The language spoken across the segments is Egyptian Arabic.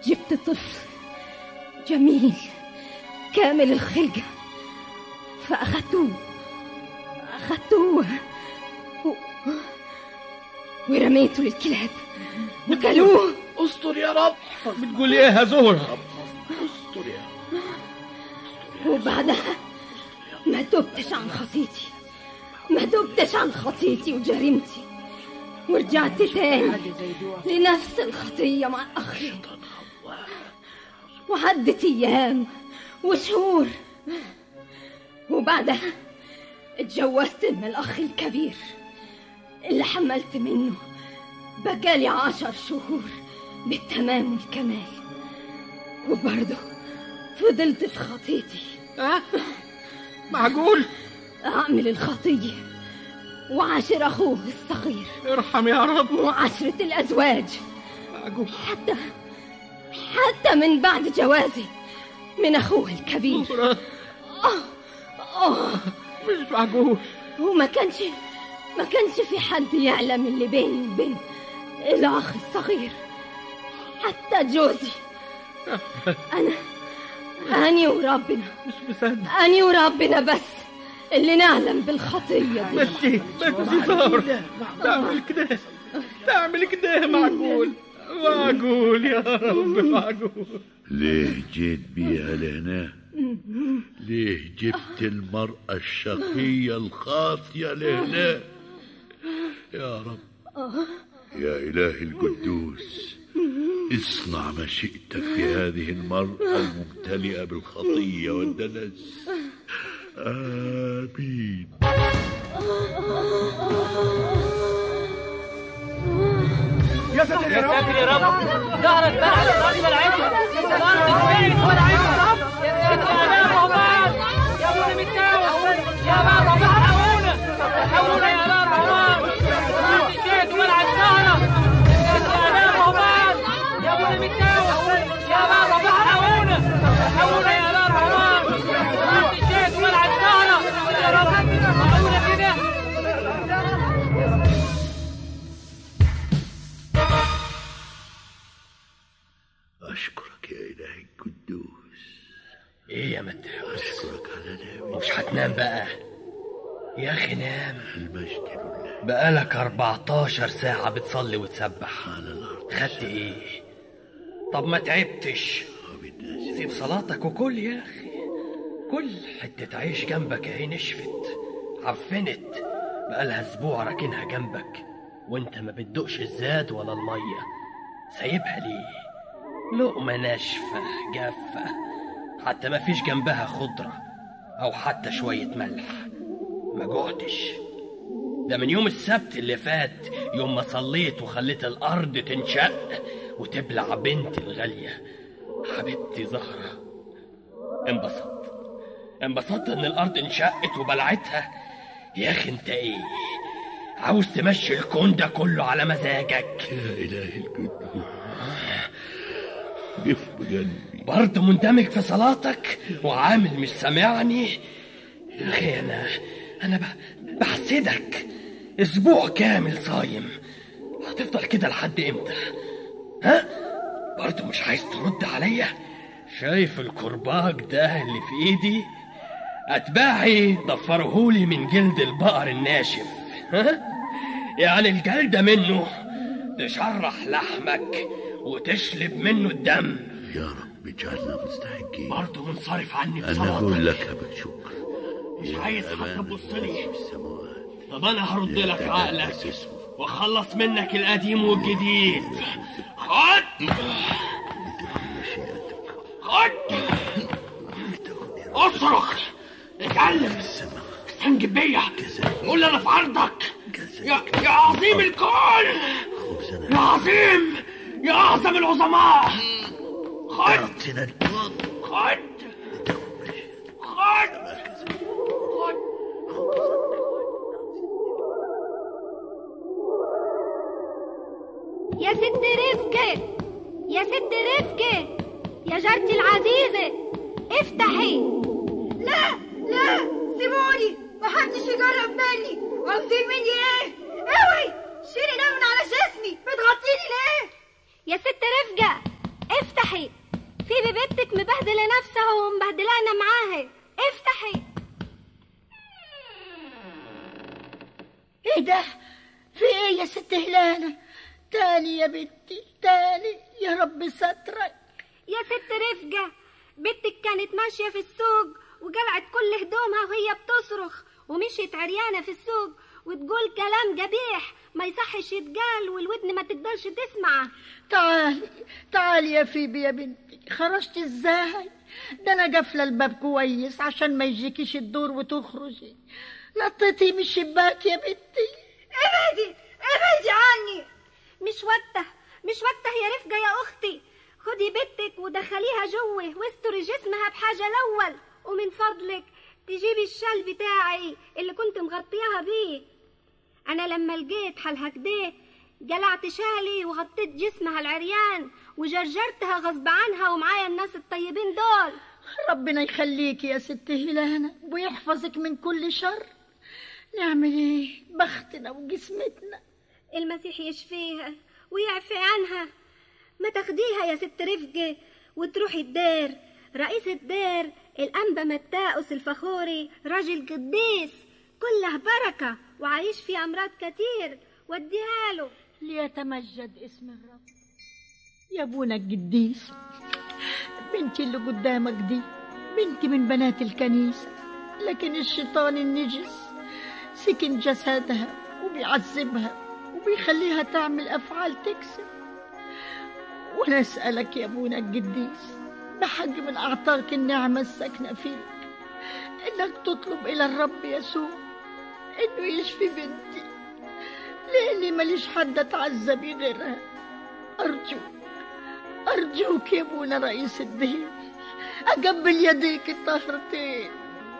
جبت طفل جميل كامل الخلقة فأخذتوه أخذتوه و... ورميته للكلاب وكلوه استر يا رب بتقول ايه يا زهرة استر يا وبعدها ما تبتش عن خطيتي ما تبتش عن خطيتي وجريمتي ورجعت تاني لنفس الخطية مع أخي وعدت أيام وشهور وبعدها اتجوزت من الأخ الكبير اللي حملت منه بقالي عشر شهور بالتمام والكمال وبرضه فضلت في خطيتي ها معقول أعمل الخطية وعاشر أخوه الصغير ارحم يا رب وعشرة الأزواج معقول حتى حتى من بعد جوازي من أخوه الكبير زهرة آه آه مش معقول وما كانش ما كانش في حد يعلم اللي بيني وبين الأخ الصغير حتى جوزي أنا أني وربنا مش مصدق أني وربنا بس اللي نعلم بالخطية دي بس بس زهرة تعمل كده تعمل كده معقول معقول يا رب معقول ليه جيت بيها لهنا ليه جبت المرأة الشقية الخاطية لهنا يا رب يا إلهي القدوس اصنع ما شئت في هذه المرأة الممتلئة بالخطية والدنس آمين يا ساتر يا رب يا رب زهرة بقى الراجل العين الارض فين ولا عين يا ساتر يا رحمن يا ابو المتاوس يا بابا حقونا حقونا يا بابا رحمن انت جيت ولا الزهرة يا ساتر يا رحمن يا ابو المتاوس يا بابا حقونا حقونا يا بابا رحمن انت جيت ولا الزهرة يا رب حقونا كده أشكرك يا إلهي القدوس ايه يا متاوس أشكرك على نعمة مش هتنام بقى يا اخي نام المجد لله بقالك 14 ساعة بتصلي وتسبح على الأرض خدت ايه طب ما تعبتش وبالناس سيب صلاتك وكل يا اخي كل حتة عيش جنبك اهي نشفت عفنت بقالها اسبوع راكنها جنبك وانت ما بتدوقش الزاد ولا المية سايبها ليه لقمة ناشفة جافة حتى ما فيش جنبها خضرة أو حتى شوية ملح ما جوعتش ده من يوم السبت اللي فات يوم ما صليت وخليت الأرض تنشق وتبلع بنتي الغالية حبيبتي زهرة انبسطت انبسطت ان الأرض انشقت وبلعتها يا أخي انت ايه عاوز تمشي الكون ده كله على مزاجك يا إلهي القدوس قف بجنبي برضه مندمج في صلاتك وعامل مش سامعني يا اخي انا انا ب- بحسدك اسبوع كامل صايم هتفضل كده لحد امتى ها برضه مش عايز ترد عليا شايف الكرباج ده اللي في ايدي اتباعي ضفرهولي من جلد البقر الناشف ها يعني الجلدة منه تشرح لحمك وتشلب منه الدم يا رب اجعلنا مستحقين برضه منصرف عني أنا بصلاتك أقول لك بالشكر مش يا عايز أبانا حتى تبص لي في السماوات طب انا هرد لك يتقدس عقلك اسمك. واخلص منك القديم والجديد خد مشيئتك خد اصرخ اتعلم استنجد بيا قول انا في عرضك يا يا عظيم الكون خبزنا يا عظيم يا اعظم العظماء خد أعطنا اليوم خد خد خد يا ست رفكة يا ست رفكة يا جارتي العزيزة افتحي لا لا سيبوني محدش يقرب مني عاوزين مني ايه اوعي شيلي ده من على جسمي بتغطيني ليه يا ست رفقة افتح افتحي في ببنتك مبهدلة نفسها ومبهدلانا معاها افتحي ايه ده في ايه يا ست هلالة تاني يا بنتي تاني يا رب سترك يا ست رفقة بنتك كانت ماشية في السوق وقلعت كل هدومها وهي بتصرخ ومشيت عريانة في السوق وتقول كلام قبيح ما يصحش يتقال والودن ما تقدرش تسمعه تعالي تعالي يا فيبي يا بنتي خرجت ازاي ده انا قافله الباب كويس عشان ما يجيكيش الدور وتخرجي نطيتي من الشباك يا بنتي ابعدي ابعدي عني مش وقته مش وقته يا رفقة يا أختي خدي بنتك ودخليها جوه واستري جسمها بحاجة الأول ومن فضلك تجيبي الشال بتاعي اللي كنت مغطياها بيه أنا لما لقيت حالها كده قلعت شالي وغطيت جسمها العريان وجرجرتها غصب عنها ومعايا الناس الطيبين دول ربنا يخليكي يا ست هلانة ويحفظك من كل شر نعمل ايه بختنا وجسمتنا المسيح يشفيها ويعفي عنها ما تاخديها يا ست رفقة وتروحي الدير رئيس الدير الأنبا متاؤس الفخوري راجل قديس كله بركة وعايش في أمراض كتير وديها له ليتمجد اسم الرب يا ابونا القديس بنتي اللي قدامك دي بنتي من بنات الكنيسة لكن الشيطان النجس سكن جسدها وبيعذبها وبيخليها تعمل أفعال تكسب وأنا أسألك يا أبونا القديس بحق من أعطاك النعمة الساكنة فيك إنك تطلب إلى الرب يسوع إنه يشفي بنتي لأني ماليش حد أتعذب غيرها أرجوك أرجوك يا أبونا رئيس الدين أقبل يديك الطاهرتين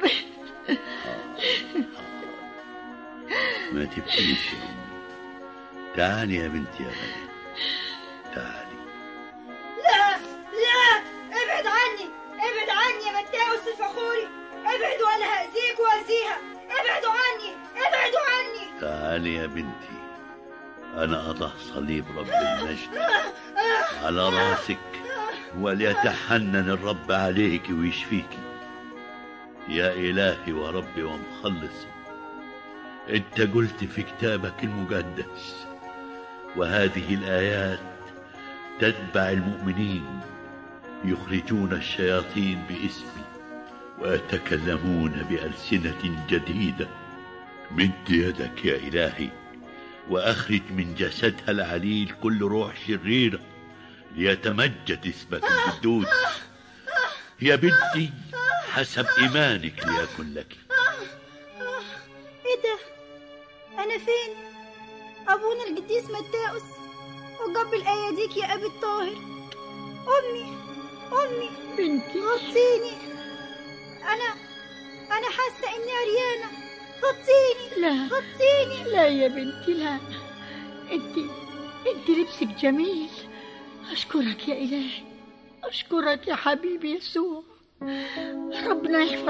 ما تبكيش يا أمي تعالي يا بنتي يا غالية تعالي لا لا ابعد عني ابعد عني يا متاوس الفخوري ابعد ولا هأذيك وأذيها ابعدوا عني ابعدوا عني تعالي يا بنتي أنا أضع صليب رب المجد على راسك وليتحنن الرب عليك ويشفيك يا إلهي وربي ومخلصي أنت قلت في كتابك المقدس وهذه الآيات تتبع المؤمنين يخرجون الشياطين باسمي ويتكلمون بألسنة جديدة مد يدك يا إلهي وأخرج من جسدها العليل كل روح شريرة ليتمجد اسمك القدوس يا بنتي حسب إيمانك ليكن لك ايه ده انا فين ابونا القديس متاوس وقبل اياديك يا ابي الطاهر امي امي بنتي غطيني انا انا حاسه اني عريانه غطيني لا غطيني لا يا بنتي لا انت انت لبسك جميل اشكرك يا الهي اشكرك يا حبيبي يسوع ربنا يحفظك